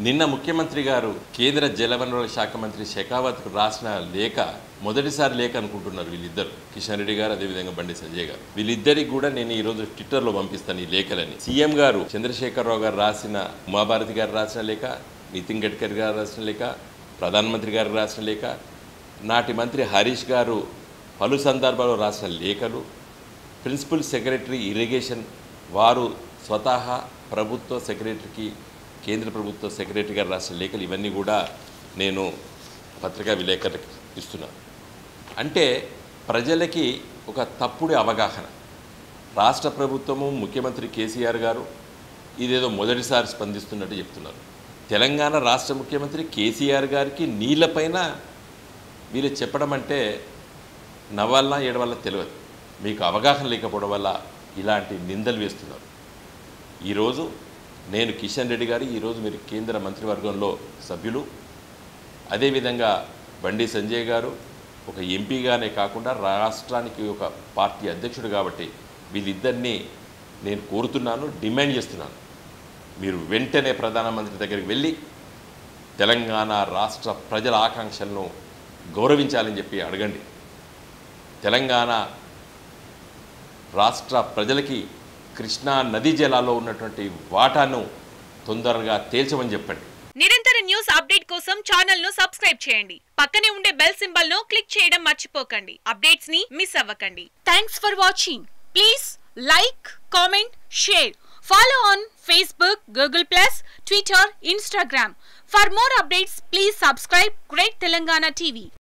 నిన్న ముఖ్యమంత్రి గారు కేంద్ర జలవనరుల శాఖ మంత్రి షెకావత్కు రాసిన లేఖ మొదటిసారి లేఖ అనుకుంటున్నారు వీళ్ళిద్దరు కిషన్ రెడ్డి గారు అదేవిధంగా బండి సంజయ్ గారు వీళ్ళిద్దరికి కూడా నేను ఈ రోజు ట్విట్టర్లో పంపిస్తాను ఈ లేఖలని సీఎం గారు చంద్రశేఖరరావు గారు రాసిన ఉమాభారతి గారు రాసిన లేఖ నితిన్ గడ్కరీ గారు రాసిన లేఖ ప్రధానమంత్రి గారు రాసిన లేఖ నాటి మంత్రి హరీష్ గారు పలు సందర్భాల్లో రాసిన లేఖలు ప్రిన్సిపల్ సెక్రటరీ ఇరిగేషన్ వారు స్వతహా ప్రభుత్వ సెక్రటరీకి కేంద్ర ప్రభుత్వ సెక్రటరీ గారు రాసిన లేఖలు ఇవన్నీ కూడా నేను పత్రికా విలేకరులకు ఇస్తున్నాను అంటే ప్రజలకి ఒక తప్పుడు అవగాహన రాష్ట్ర ప్రభుత్వము ముఖ్యమంత్రి కేసీఆర్ గారు ఇదేదో మొదటిసారి స్పందిస్తున్నట్టు చెప్తున్నారు తెలంగాణ రాష్ట్ర ముఖ్యమంత్రి కేసీఆర్ గారికి నీళ్ళపైన వీళ్ళు చెప్పడం అంటే నవ్వాలనా ఏడవల్ల తెలియదు మీకు అవగాహన లేకపోవడం వల్ల ఇలాంటి నిందలు వేస్తున్నారు ఈరోజు నేను కిషన్ రెడ్డి గారు ఈరోజు మీరు కేంద్ర మంత్రివర్గంలో సభ్యులు అదేవిధంగా బండి సంజయ్ గారు ఒక ఎంపీగానే కాకుండా రాష్ట్రానికి ఒక పార్టీ అధ్యక్షుడు కాబట్టి వీళ్ళిద్దరినీ నేను కోరుతున్నాను డిమాండ్ చేస్తున్నాను మీరు వెంటనే ప్రధానమంత్రి దగ్గరికి వెళ్ళి తెలంగాణ రాష్ట్ర ప్రజల ఆకాంక్షలను గౌరవించాలని చెప్పి అడగండి తెలంగాణ రాష్ట్ర ప్రజలకి కృష్ణా నదీ జలాల్లో ఉన్నటువంటి వాటాను తొందరగా తేల్చమని చెప్పండి నిరంతర న్యూస్ అప్డేట్ కోసం ఛానల్ ను సబ్స్క్రైబ్ చేయండి పక్కనే ఉండే బెల్ సింబల్ ను క్లిక్ చేయడం మర్చిపోకండి అప్డేట్స్ ని మిస్ అవ్వకండి thanks for watching please like comment share follow on Facebook Google plus Twitter Instagram for more updates please subscribe great Telangana TV